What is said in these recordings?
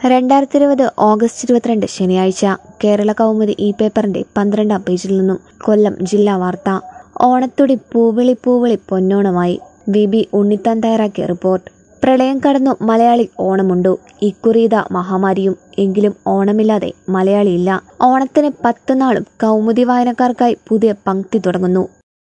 രണ്ടായിരത്തി ഇരുപത് ഓഗസ്റ്റ് ഇരുപത്തിരണ്ട് ശനിയാഴ്ച കേരള കൗമുദി ഈ പേപ്പറിന്റെ പന്ത്രണ്ടാം പേജിൽ നിന്നും കൊല്ലം ജില്ലാ വാർത്ത ഓണത്തുടി പൂവിളി പൂവിളി പൊന്നോണമായി വി ബി ഉണ്ണിത്താൻ തയ്യാറാക്കിയ റിപ്പോർട്ട് പ്രളയം കടന്നു മലയാളി ഓണമുണ്ടു ഇക്കുറിയത മഹാമാരിയും എങ്കിലും ഓണമില്ലാതെ മലയാളിയില്ല ഓണത്തിന് പത്ത് നാളും കൗമുദി വായനക്കാർക്കായി പുതിയ പങ്ക്തി തുടങ്ങുന്നു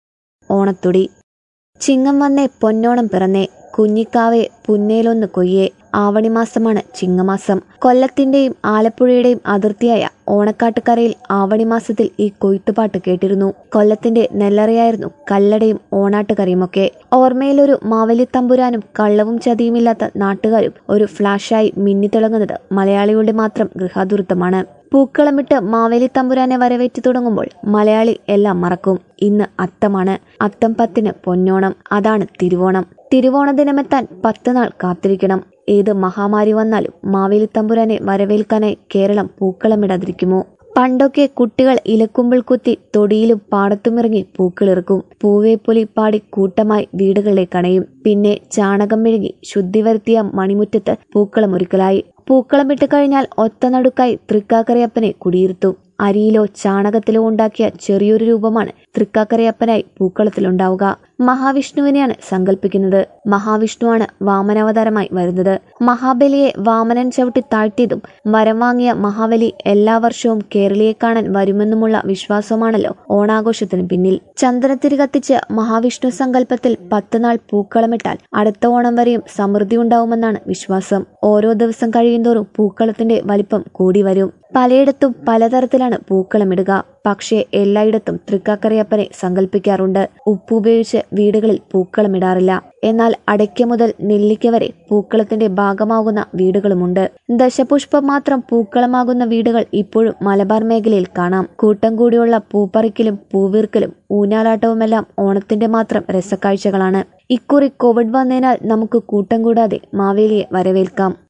ഓണത്തുടി ചിങ്ങം വന്നേ പൊന്നോണം പിറന്നേ കുഞ്ഞിക്കാവെ പുന്നേലൊന്ന് കൊയ്യേ ആവണിമാസമാണ് ചിങ്ങമാസം കൊല്ലത്തിന്റെയും ആലപ്പുഴയുടെയും അതിർത്തിയായ ഓണക്കാട്ടുകരയിൽ ആവണിമാസത്തിൽ ഈ കൊയ്ത്തുപാട്ട് കേട്ടിരുന്നു കൊല്ലത്തിന്റെ നെല്ലറയായിരുന്നു കല്ലടയും ഓണാട്ടുകറിയുമൊക്കെ ഓർമ്മയിലൊരു മാവലിത്തമ്പുരാനും കള്ളവും ചതിയുമില്ലാത്ത നാട്ടുകാരും ഒരു ഫ്ലാഷായി മിന്നിത്തിളങ്ങുന്നത് മലയാളികളുടെ മാത്രം ഗൃഹാതുരത്വമാണ് പൂക്കളമിട്ട് മാവേലി തമ്പുരാനെ വരവേറ്റു തുടങ്ങുമ്പോൾ മലയാളി എല്ലാം മറക്കും ഇന്ന് അത്തമാണ് അത്തം പത്തിന് പൊന്നോണം അതാണ് തിരുവോണം തിരുവോണ ദിനമെത്താൻ പത്ത് നാൾ കാത്തിരിക്കണം ഏത് മഹാമാരി വന്നാലും മാവേലി തമ്പുരാനെ വരവേൽക്കാനായി കേരളം പൂക്കളമിടാതിരിക്കുമോ പണ്ടൊക്കെ കുട്ടികൾ ഇലക്കുമ്പിൾ കുത്തി തൊടിയിലും പാടത്തുമിറങ്ങി പൂക്കളിറക്കും പൂവേപ്പൊലി പാടി കൂട്ടമായി വീടുകളിലേക്ക് അണയും പിന്നെ ചാണകം മെഴുകി ശുദ്ധി വരുത്തിയ മണിമുറ്റത്ത് പൂക്കളമൊരുക്കലായി പൂക്കളമിട്ട് കഴിഞ്ഞാൽ ഒത്ത നടുക്കായി തൃക്കാക്കരയപ്പനെ കുടിയിരുത്തും അരിയിലോ ചാണകത്തിലോ ഉണ്ടാക്കിയ ചെറിയൊരു രൂപമാണ് തൃക്കാക്കരയപ്പനായി പൂക്കളത്തിലുണ്ടാവുക മഹാവിഷ്ണുവിനെയാണ് സങ്കല്പിക്കുന്നത് മഹാവിഷ്ണുവാണ് വാമനാവതാരമായി വരുന്നത് മഹാബലിയെ വാമനൻ ചവിട്ടി താഴ്ത്തിയതും വരം വാങ്ങിയ മഹാബലി എല്ലാ വർഷവും കേരളീയെ കാണാൻ വരുമെന്നുമുള്ള വിശ്വാസമാണല്ലോ ഓണാഘോഷത്തിന് പിന്നിൽ ചന്ദ്രത്തിരി കത്തിച്ച് മഹാവിഷ്ണു സങ്കല്പത്തിൽ പത്ത് നാൾ പൂക്കളമിട്ടാൽ അടുത്ത ഓണം വരെയും സമൃദ്ധി ഉണ്ടാവുമെന്നാണ് വിശ്വാസം ഓരോ ദിവസം കഴിയുന്തോറും പൂക്കളത്തിന്റെ വലിപ്പം കൂടി വരും പലയിടത്തും പലതരത്തിലാണ് പൂക്കളമിടുക പക്ഷേ എല്ലായിടത്തും തൃക്കാക്കരയപ്പനെ സങ്കല്പിക്കാറുണ്ട് ഉപ്പുപയോഗിച്ച് വീടുകളിൽ പൂക്കളമിടാറില്ല എന്നാൽ അടയ്ക്ക മുതൽ നെല്ലിക്ക വരെ പൂക്കളത്തിന്റെ ഭാഗമാകുന്ന വീടുകളുമുണ്ട് ദശപുഷ്പം മാത്രം പൂക്കളമാകുന്ന വീടുകൾ ഇപ്പോഴും മലബാർ മേഖലയിൽ കാണാം കൂട്ടം കൂടിയുള്ള പൂപ്പറിക്കലും പൂവീർക്കലും ഊഞ്ഞാലാട്ടവുമെല്ലാം ഓണത്തിന്റെ മാത്രം രസക്കാഴ്ചകളാണ് ഇക്കുറി കോവിഡ് വന്നതിനാൽ നമുക്ക് കൂട്ടം കൂടാതെ മാവേലിയെ വരവേൽക്കാം